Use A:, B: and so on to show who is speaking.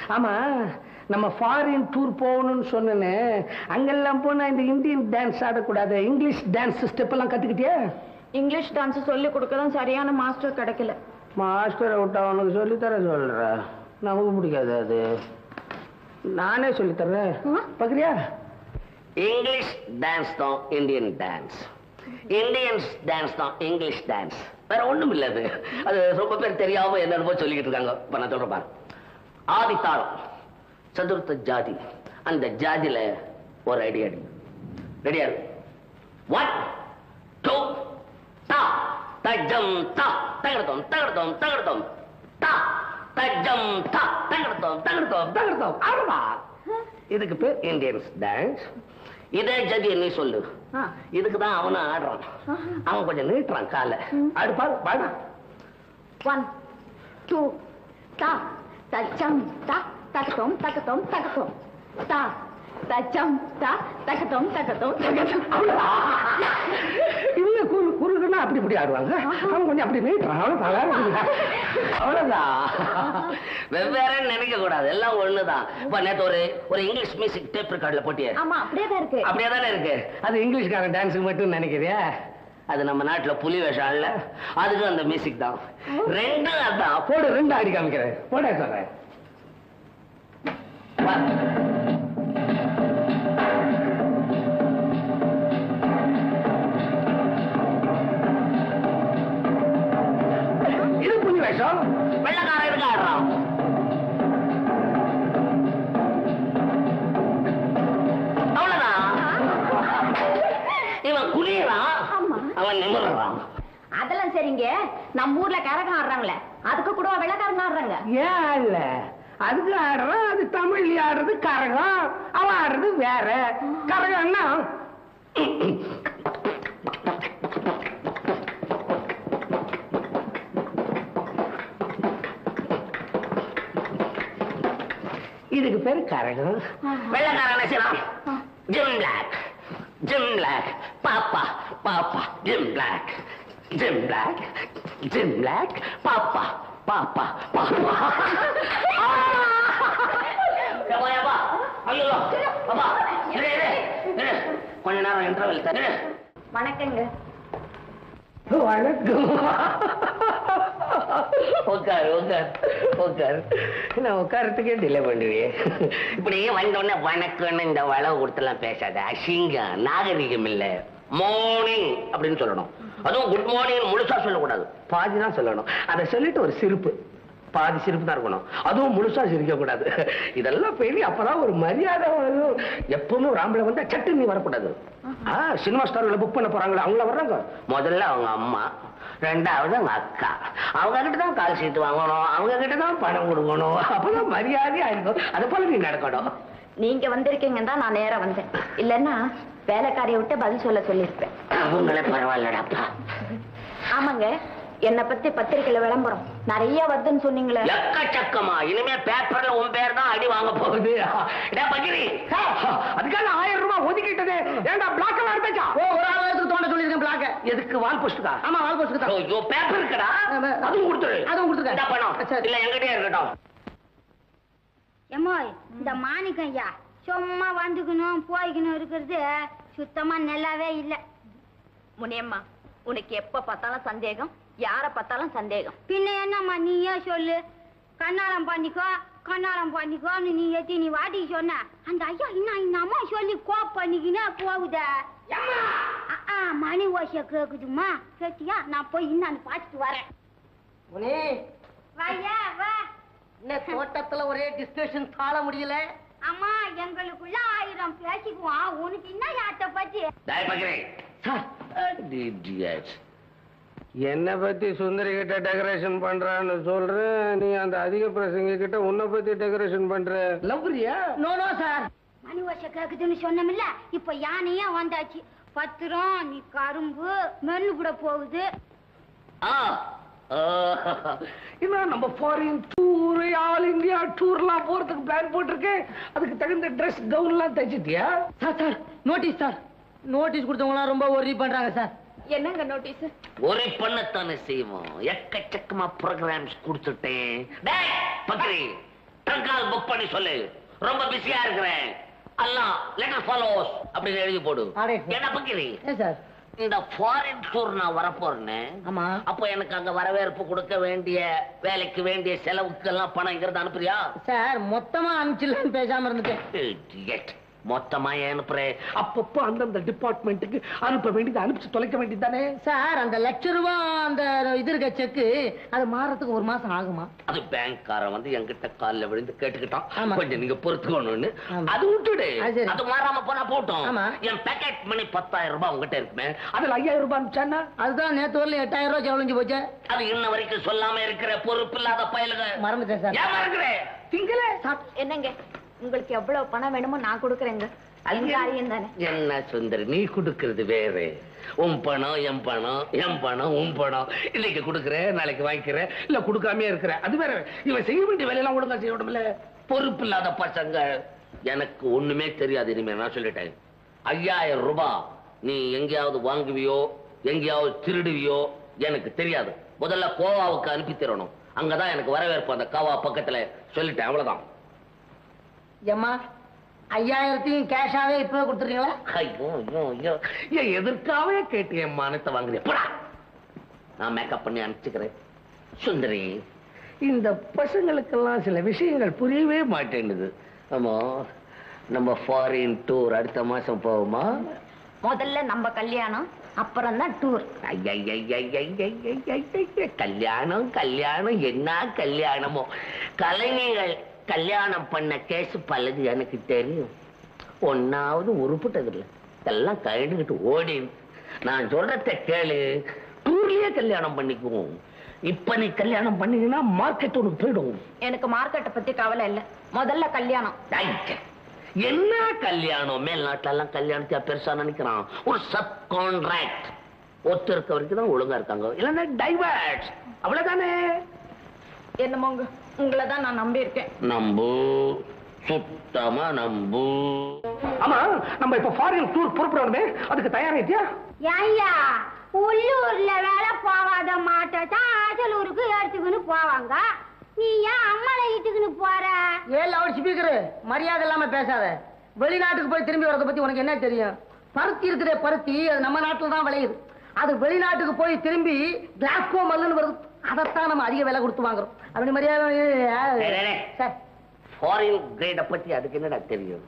A: ஆமா நம்ம foreign tour போகணும்னு சொன்னேன்னு அங்கெல்லாம் போனா இந்த இந்தியன் டான்ஸ் ஆடக்கூடாது இங்கிலீஷ் டான்ஸ் ஸ்டெப் எல்லாம் கத்துக்கிட்டியா
B: இங்கிலீஷ் டான்ஸ் சொல்லி கொடுக்க தான் சரியான மாஸ்டர் கிடைக்கல
A: மாஸ்டரை விட்டு அவனுக்கு சொல்லித்தர சொல்ற நமக்கு பிடிக்காது அது நானே சொல்லித்தர்றேன் பார்க்குறியா இங்கிலீஷ் டான்ஸ் தான் இந்தியன் டான்ஸ் இந்தியன்ஸ் டான்ஸ் தான் இங்கிலீஷ் டான்ஸ் வேற ஒண்ணும் இல்ல அது அது ரொம்ப பேர் தெரியாம என்னென்னமோ சொல்லிக்கிட்டு இருக்காங்க இப்ப நான் சொல்றேன் பாரு ஆதித்தாளம் சதுர்த்த ஜாதி அந்த ஜாதியில ஒரு அடி அடி ரெடியா ஒன் டூ தா தஜம் தா தகடத்தோம் தகடத்தோம் தகடத்தோம் தா தஜம் தா தகடத்தோம் தகடத்தோம் தகடத்தோம் ஆமா இதுக்கு பேர் இந்தியன்ஸ் டான்ஸ் இதே ஜதி நீ சொல்லு இதுக்கு தான் அவனும் ஆடுறான் அவன் கொஞ்சம் நீட்டுறான் காலை ஆடு பாரு பாடா
B: ஒன் டூ தா தச்சம் தா தகத்தோம் தகத்தோம் தகத்தோம் தா தச்சம் தா தகத்தோம் தகத்தோம் தகத்தோம்
A: இவங்க குறு குறுக்குன்னா அப்படி இப்படி ஆடுவாங்க அவன் கொஞ்சம் அப்படி நீட்டுறான் அவ்வளவுதான் அவ்வளவுதான் வெவ்வேறு நினைக்க கூடாது எல்லாம் ஒண்ணுதான் இப்ப நேத்து ஒரு ஒரு இங்கிலீஷ் மியூசிக் டேப் ரெக்கார்ட்ல போட்டியே
B: ஆமா அப்படியே தான் இருக்கு
A: அப்படியே தானே இருக்கு அது இங்கிலீஷ்காரன் டான்ஸுக்கு மட்டும் நினைக்கிறியா அது நம்ம நாட்டுல புலி வேஷம் இல்ல அதுக்கும் அந்த மியூசிக் தான் ரெண்டும் அதான் போடு ரெண்டு ஆடி காமிக்கிறேன் போட சொல்றேன் வா. இது புலி வேஷம் வெள்ளக்காரன் எதுக்கு ஆடுறான் அவ்வளவுதான் இவன் குனியறான்
B: ஆமா.
A: அவன் நிமிர்றான்
B: அதெல்லாம் சரிங்க நம்ம ஊர்ல கரகம் ஆடுறாங்களே அதுக்கு கூட வெள்ளக்காரங்க ஆடுறாங்க
A: ஏன் இல்ல அதுக்கு ஆடுறான் அது தமிழ் ஆடுறது கரகம் அவன் ஆடுறது வேற கரகம்னா இதுக்கு பேரு கரகம் வெள்ளக்காரன் செய்யலாம் ஜிம் பிளாக் ஜிம் பிளாக் பாப்பா பாப்பா Jim black Jim black Jim black பாப்பா பாப்பா பாப்பா எப்பா, எப்பா, ஐயோ, அப்பா, இரு, இரு, இரு. கொஞ்ச நேரம் இன்டர்வல் தரு
B: வணக்கங்க
A: வணக்கம் உட்காரு உட்காரு உட்காரு நான் உட்காரத்துக்கே டிலே பண்ணுவியே இப்படி வந்த உடனே வணக்கம்னு இந்த வளவு கொடுத்தெல்லாம் பேசாத அசிங்கம் நாகரிகம் இல்ல மார்னிங் அப்படின்னு சொல்லணும் அதுவும் குட் மார்னிங் முழுசா சொல்லக்கூடாது பாதி தான் சொல்லணும் அதை சொல்லிட்டு ஒரு சிரிப்பு பாதி சிரிப்பு தான் இருக்கணும் அதுவும் முழுசா சிரிக்க கூடாது இதெல்லாம் பேணி அப்பதான் ஒரு மரியாதை வரும் எப்பவுமே ஒரு ஆம்பளை வந்தா சட்டு நீ வரக்கூடாது ஆ சினிமா ஸ்டார்ல புக் பண்ண போறாங்களா அவங்கள வர்றாங்க முதல்ல அவங்க அம்மா ரெண்டாவது அவங்க அக்கா அவங்க கிட்ட தான் கால் சீட்டு வாங்கணும் அவங்க கிட்ட தான் பணம் கொடுக்கணும் அப்பதான் மரியாதையா இருக்கும் அது போல நீ நடக்கணும்
B: நீங்க வந்திருக்கீங்கன்னு தான் நான் நேரா வந்தேன் இல்லன்னா வேலைக்காரியை விட்டு பதில் சொல்ல சொல்லியிருப்பேன்
A: அவங்களே பரவாயில்லடாப்பா
B: ஆமாங்க என்னை பத்தி பத்திரிக்கையில விளம்பரம் நிறைய வருதுன்னு சொன்னீங்களே
A: எக்கச்சக்கமா இனிமே பேப்பர்ல உன் பேர் தான் அடி வாங்க போகுது டேய் பக்கிரி அதுக்காக ஆயிரம் ரூபாய் ஒதுக்கிட்டது ஏன்டா பிளாக் எல்லாம் எடுத்தாச்சா ஓ ஒரு ஆயிரத்துக்கு தோண்ட சொல்லிருக்கேன் பிளாக் எதுக்கு வால் போஸ்டுக்கா ஆமா வால் போஸ்டுக்கு தான் ஐயோ பேப்பர் இருக்கடா அதுவும் கொடுத்துரு அதுவும் கொடுத்துருக்கேன் இந்த பணம் இல்ல என்கிட்டயே இருக்கட்டும்
C: எம்மோய் இந்த மாணிக்கம் ஐயா சும்மா வந்துக்கணும் போய்க்கணும் இருக்கிறது சுத்தமா நல்லாவே இல்ல
B: முனியம்மா உனக்கு எப்ப பார்த்தாலும் சந்தேகம் யார பார்த்தாலும் சந்தேகம்
C: பின்ன என்னம்மா நீயே சொல்லு கண்ணாலம் பண்ணிக்கோ கண்ணாலம் பண்ணிக்கோன்னு நீ எத்தி நீ வாட்டிக்கு சொன்ன அந்த ஐயா இன்னும் இந்த அம்மா சொல்லி கோப் பண்ணிக்கினே போகுதே அ- ஆ, மணி ஓசை கேக்குதுமா கேட்டியா நான் போய் இன்னும் பார்த்துட்டு வரேன்
D: முனி
C: வாயா வா
D: என்ன தோட்டத்துல ஒரே டிஸ்கஷன் தாழ முடியல
C: அம்மா எங்களுக்குள்ள ஆயிரம் பேசிக்குவோம் உனக்கு என்ன யாத்த பத்தி
A: டேய் பக்கிரி Idiot. என்னை பத்தி சுந்தரி கிட்ட டெக்கரேஷன் பண்றான்னு சொல்றேன் நீ அந்த அதிக பிரசங்க கிட்ட உன்னை பத்தி டெக்கரேஷன் பண்ற லவ்ரியா
D: நோ நோ சார்
C: மணி ஓசை கேக்குதுன்னு சொன்னோம்ல இப்ப யானையே வந்தாச்சு பத்திரம் நீ கரும்பு மென்னு கூட போகுது
A: இன்னும் நம்ம ஃபாரின் டூர் ஆல் இந்தியா டூர்லாம் போறதுக்கு பிளான் போட்டிருக்கேன் அதுக்கு தகுந்த ட்ரெஸ் கவுன்லாம் தைச்சிட்டியா
D: sir sir notice sir notice கொடுத்தவங்களாம் ரொம்ப ஒரி பண்றாங்க சார்
B: என்னங்க நோட்டீஸ்
A: ஒரு பண்ணத்தானே செய்வோம் எக்கச்சக்கமா ப்ரோக்ராம்ஸ் கொடுத்துட்டேன் டேய் பக்ரி டங்கால் புக் பண்ணி சொல்லு ரொம்ப பிஸியா இருக்கிறேன் அல்லாம் லெட்டர் ஃபாலோஸ் அப்படின்னு எழுதி போடு
D: அடே.
A: என்ன பக்கிரி
D: ஏன் சார்
A: இந்த ஃபாரின் டூர் நான் வரப்போறேன்னு
D: ஆமா
A: அப்போ எனக்கு அங்க வரவேற்பு கொடுக்க வேண்டிய வேலைக்கு வேண்டிய செலவுக்கு எல்லாம் பணம் இங்கிறது அனுப்புறியா
D: சார் மொத்தமா அனுப்பிச்சிடலான்னு பேசாம இருந்துட்டேன்
A: Idiot. மொத்தமா ஏன் அனுப்புறேன் அப்பப்போ அந்தந்த டிபார்ட்மெண்ட்டுக்கு அனுப்ப வேண்டியது அனுப்பிச்சு தொலைக்க வேண்டியது தானே
D: சார் அந்த லட்ச ரூபா அந்த இது இருக்க செக்கு அது மாறதுக்கு ஒரு மாசம் ஆகுமா
A: அது பேங்க்காரன் வந்து என்கிட்ட கால்ல விழுந்து கேட்டுக்கிட்டான்
D: ஆமா.
A: கொஞ்சம் நீங்க பொறுத்துக்கணும்னு
D: ஆமா.
A: அது விட்டுடு
D: அது சரி.
A: அது மாறாம போனா போட்டோம்
D: ஆமா.
A: என் பேக்கெட் மணி பத்தாயிரம் ரூபாய் உங்ககிட்ட இருக்குமே அதுல ஐயாயிரம் ரூபாய் அனுப்பிச்சானா
D: அதுதான் நேத்து வரல எட்டாயிரம் ரூபாய் செலவழிஞ்சு போச்சு
A: அது இன்ன வரைக்கும் சொல்லாம இருக்கிற பொறுப்பு இல்லாத பயலுக
D: மறந்துட்டேன் சார்
A: ஏன் மறக்கிறேன் திங்கள
B: என்னங்க உங்களுக்கு எவ்வளவு பணம் வேணுமோ நான் கொடுக்குறேங்க என் காரியம் தானே
A: என்ன சுந்தரி நீ கொடுக்கறது வேற உன் பணம் என் பணம் என் பணம் உன் பணம் இன்னைக்கு கொடுக்குற நாளைக்கு வாங்கிக்கிற இல்ல கொடுக்காம இருக்கிற அது வேற இவன் செய்ய வேண்டிய வேலையெல்லாம் ஒழுங்கா செய்ய விடும்ல பொறுப்பு இல்லாத பசங்க எனக்கு ஒண்ணுமே தெரியாது இனிமே நான் சொல்லிட்டேன் ஐயாயிரம் ரூபாய் நீ எங்கேயாவது வாங்குவியோ எங்கேயாவது திருடுவியோ எனக்கு தெரியாது முதல்ல கோவாவுக்கு அனுப்பி தரணும் அங்கதான் எனக்கு வரவேற்பு அந்த காவா பக்கத்துல சொல்லிட்டேன் அவ்வளவுதான்
D: ஏம்மா ஐயாயிரத்தையும் கேஷாவே இப்பவே கொடுத்துருக்கீங்களா
A: ஐயோ ஐயோ ஐயோ ஏன் எதற்காகவே கேட்டு என் மானத்தை வாங்குறிய போடா நான் மேக்கப் பண்ணி அனுப்பிச்சுக்கிறேன் சுந்தரி இந்த பசங்களுக்கெல்லாம் சில விஷயங்கள் புரியவே மாட்டேங்குது ஆமா நம்ம ஃபாரின் டூர் அடுத்த மாசம் போவோமா
B: முதல்ல நம்ம கல்யாணம் அப்புறம் தான் டூர்
A: ஐயையையையையையையையைய. கல்யாணம் கல்யாணம் என்ன கல்யாணமோ கலைஞர்கள் கல்யாணம் பண்ண கேஸ் பலது எனக்கு தெரியும் ஒன்னாவது உருப்பிட்டது இல்லை எல்லாம் கழுந்துக்கிட்டு ஓடி நான் சொல்றத கேளு டூர்லயே கல்யாணம் பண்ணிக்குவோம் இப்ப நீ கல்யாணம் பண்ணீங்கன்னா மார்க்கெட் உனக்கு போயிடும்
B: எனக்கு மார்க்கெட்டை பத்தி கவலை இல்ல முதல்ல கல்யாணம்
A: ஐய, என்ன கல்யாணம் மேல்நாட்டுல எல்லாம் கல்யாணத்தை பெருசா நினைக்கிறான் ஒரு சப் கான்ட்ராக்ட் ஒத்து இருக்க வரைக்கும் தான் ஒழுங்கா இருக்காங்க இல்லைன்னா டைவர்ட் அவ்வளவுதானே
B: என்னமோங்க உங்களை தான் நான் நம்பி இருக்கேன்
A: நம்பு சுத்தமா நம்பு
E: ஆமா நம்ம இப்ப ஃபாரின் டூர் புறப்படணுமே அதுக்கு தயாராயிட்டியா
C: ஐயா உள்ளூர்ல வேலை போகாத மாட்டை தான் ஆசலூருக்கு எடுத்துக்கின்னு போவாங்க நீ ஏன் அம்மனை இட்டுக்கின்னு போற
D: ஏன் லவுட் ஸ்பீக்கரு மரியாதை இல்லாம பேசாத வெளிநாட்டுக்கு போய் திரும்பி வரதை பத்தி உனக்கு என்ன தெரியும் பருத்தி இருக்கிற பருத்தி அது நம்ம நாட்டுல தான் விளையுது அது வெளிநாட்டுக்கு போய் திரும்பி கிளாஸ்கோ மல்லுன்னு வருது அதைத்தான் நம்ம அதிக விலை கொடுத்து வாங்குறோம் அப்படி மரியாதை
A: டேய், டேய், டேய்.
D: சார்
A: ஃபாரின் கிரேட பத்தி அதுக்கு என்னடா தெரியும்